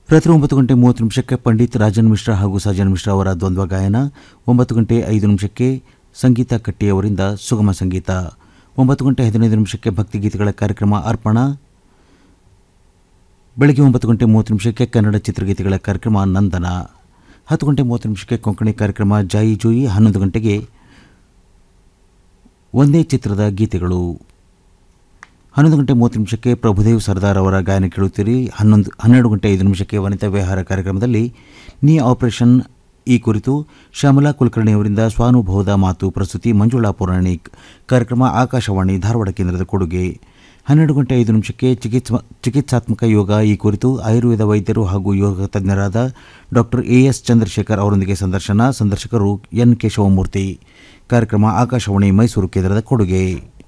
ರಾತ್ರಿ ಒಂಬತ್ತು ಗಂಟೆ ಮೂವತ್ತು ನಿಮಿಷಕ್ಕೆ ಪಂಡಿತ್ ರಾಜನ್ ಮಿಶ್ರಾ ಹಾಗೂ ಸಜನ್ ಮಿಶ್ರಾ ಅವರ ದ್ವಂದ್ವ ಗಾಯನ ಒಂಬತ್ತು ಗಂಟೆ ಐದು ನಿಮಿಷಕ್ಕೆ ಸಂಗೀತ ಕಟ್ಟಿಯವರಿಂದ ಸುಗಮ ಸಂಗೀತ ಒಂಬತ್ತು ಗಂಟೆ ಹದಿನೈದು ನಿಮಿಷಕ್ಕೆ ಭಕ್ತಿಗೀತೆಗಳ ಕಾರ್ಯಕ್ರಮ ಅರ್ಪಣಾ ಬೆಳಗ್ಗೆ ಒಂಬತ್ತು ಗಂಟೆ ಮೂವತ್ತು ನಿಮಿಷಕ್ಕೆ ಕನ್ನಡ ಚಿತ್ರಗೀತೆಗಳ ಕಾರ್ಯಕ್ರಮ ನಂದನ ಹತ್ತು ಗಂಟೆ ಮೂವತ್ತು ನಿಮಿಷಕ್ಕೆ ಕೊಂಕಣಿ ಕಾರ್ಯಕ್ರಮ ಜಾಯಿ ಜೋಯಿ ಹನ್ನೊಂದು ಗಂಟೆಗೆ ಒಂದೇ ಚಿತ್ರದ ಗೀತೆಗಳು ಹನ್ನೊಂದು ಗಂಟೆ ಮೂವತ್ತು ನಿಮಿಷಕ್ಕೆ ಪ್ರಭುದೇವ್ ಸರ್ದಾರ್ ಅವರ ಗಾಯನ ಕೇಳುತ್ತೀರಿ ಹನ್ನೊಂದು ಹನ್ನೆರಡು ಗಂಟೆ ಐದು ನಿಮಿಷಕ್ಕೆ ವನಿತಾ ವಿಹಾರ ಕಾರ್ಯಕ್ರಮದಲ್ಲಿ ನೀ ಆಪರೇಷನ್ ಈ ಕುರಿತು ಶ್ಯಾಮಲಾ ಕುಲಕರ್ಣಿ ಅವರಿಂದ ಸ್ವಾನುಭವದ ಮಾತು ಪ್ರಸ್ತುತಿ ಮಂಜುಳಾ ಪೌರಾಣಿಕ್ ಕಾರ್ಯಕ್ರಮ ಆಕಾಶವಾಣಿ ಧಾರವಾಡ ಕೇಂದ್ರದ ಕೊಡುಗೆ ಹನ್ನೆರಡು ಗಂಟೆ ಐದು ನಿಮಿಷಕ್ಕೆ ಚಿಕಿತ್ಸಾ ಚಿಕಿತ್ಸಾತ್ಮಕ ಯೋಗ ಈ ಕುರಿತು ಆಯುರ್ವೇದ ವೈದ್ಯರು ಹಾಗೂ ಯೋಗ ತಜ್ಞರಾದ ಡಾಕ್ಟರ್ ಎ ಎಸ್ ಚಂದ್ರಶೇಖರ್ ಅವರೊಂದಿಗೆ ಸಂದರ್ಶನ ಸಂದರ್ಶಕರು ಎನ್ ಕೇಶವಮೂರ್ತಿ ಕಾರ್ಯಕ್ರಮ ಆಕಾಶವಾಣಿ ಮೈಸೂರು ಕೇಂದ್ರದ ಕೊಡುಗೆ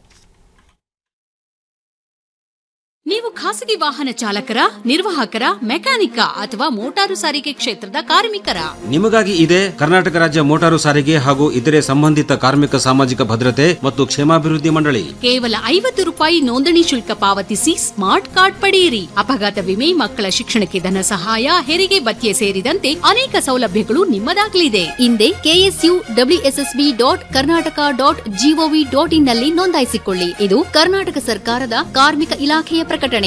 ನೀವು ಖಾಸಗಿ ವಾಹನ ಚಾಲಕರ ನಿರ್ವಾಹಕರ ಮೆಕ್ಯಾನಿಕ ಅಥವಾ ಮೋಟಾರು ಸಾರಿಗೆ ಕ್ಷೇತ್ರದ ಕಾರ್ಮಿಕರ ನಿಮಗಾಗಿ ಇದೆ ಕರ್ನಾಟಕ ರಾಜ್ಯ ಮೋಟಾರು ಸಾರಿಗೆ ಹಾಗೂ ಇತರೆ ಸಂಬಂಧಿತ ಕಾರ್ಮಿಕ ಸಾಮಾಜಿಕ ಭದ್ರತೆ ಮತ್ತು ಕ್ಷೇಮಾಭಿವೃದ್ಧಿ ಮಂಡಳಿ ಕೇವಲ ಐವತ್ತು ರೂಪಾಯಿ ನೋಂದಣಿ ಶುಲ್ಕ ಪಾವತಿಸಿ ಸ್ಮಾರ್ಟ್ ಕಾರ್ಡ್ ಪಡೆಯಿರಿ ಅಪಘಾತ ವಿಮೆ ಮಕ್ಕಳ ಶಿಕ್ಷಣಕ್ಕೆ ಧನ ಸಹಾಯ ಹೆರಿಗೆ ಭತ್ಯೆ ಸೇರಿದಂತೆ ಅನೇಕ ಸೌಲಭ್ಯಗಳು ನಿಮ್ಮದಾಗಲಿದೆ ಹಿಂದೆ KSU WSSB dot Karnataka dot GOV dot in ನಲ್ಲಿ ನೋಂದಾಯಿಸಿಕೊಳ್ಳಿ ಇದು ಕರ್ನಾಟಕ ಸರ್ಕಾರದ ಕಾರ್ಮಿಕ ಇಲಾಖೆಯ ಪ್ರಕಟಣೆ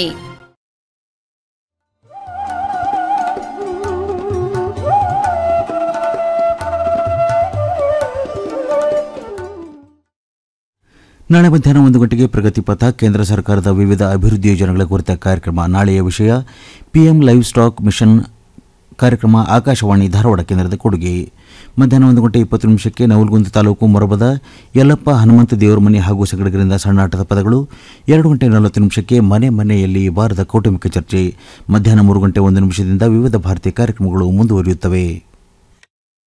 ನಾಳೆ ಮಧ್ಯಾಹ್ನ ಒಂದು ಗಂಟೆಗೆ ಪ್ರಗತಿ ಪಥ ಕೇಂದ್ರ ಸರ್ಕಾರದ ವಿವಿಧ ಅಭಿವೃದ್ಧಿ ಯೋಜನೆಗಳ ಕುರಿತ ಕಾರ್ಯಕ್ರಮ ನಾಳೆಯ ವಿಷಯ ಪಿಎಂ ಲೈವ್ ಸ್ಟಾಕ್ ಮಿಷನ್ ಕಾರ್ಯಕ್ರಮ ಆಕಾಶವಾಣಿ ಧಾರವಾಡ ಕೇಂದ್ರದ ಕೊಡುಗೆ ಮಧ್ಯಾಹ್ನ ಒಂದು ಗಂಟೆ ಇಪ್ಪತ್ತು ನಿಮಿಷಕ್ಕೆ ನವಲಗುಂದ ತಾಲೂಕು ಮೊರಬದ ಯಲ್ಲಪ್ಪ ಹನುಮಂತ ದೇವರ ಮನೆ ಹಾಗೂ ಸಗಡಗರಿಂದ ಸಣ್ಣಾಟದ ಪದಗಳು ಎರಡು ಗಂಟೆ ನಲವತ್ತು ನಿಮಿಷಕ್ಕೆ ಮನೆ ಮನೆಯಲ್ಲಿ ವಾರದ ಕೌಟುಂಬಿಕ ಚರ್ಚೆ ಮಧ್ಯಾಹ್ನ ಮೂರು ಗಂಟೆ ಒಂದು ನಿಮಿಷದಿಂದ ವಿವಿಧ ಭಾರತೀಯ ಕಾರ್ಯಕ್ರಮಗಳು ಮುಂದುವರಿಯುತ್ತವೆ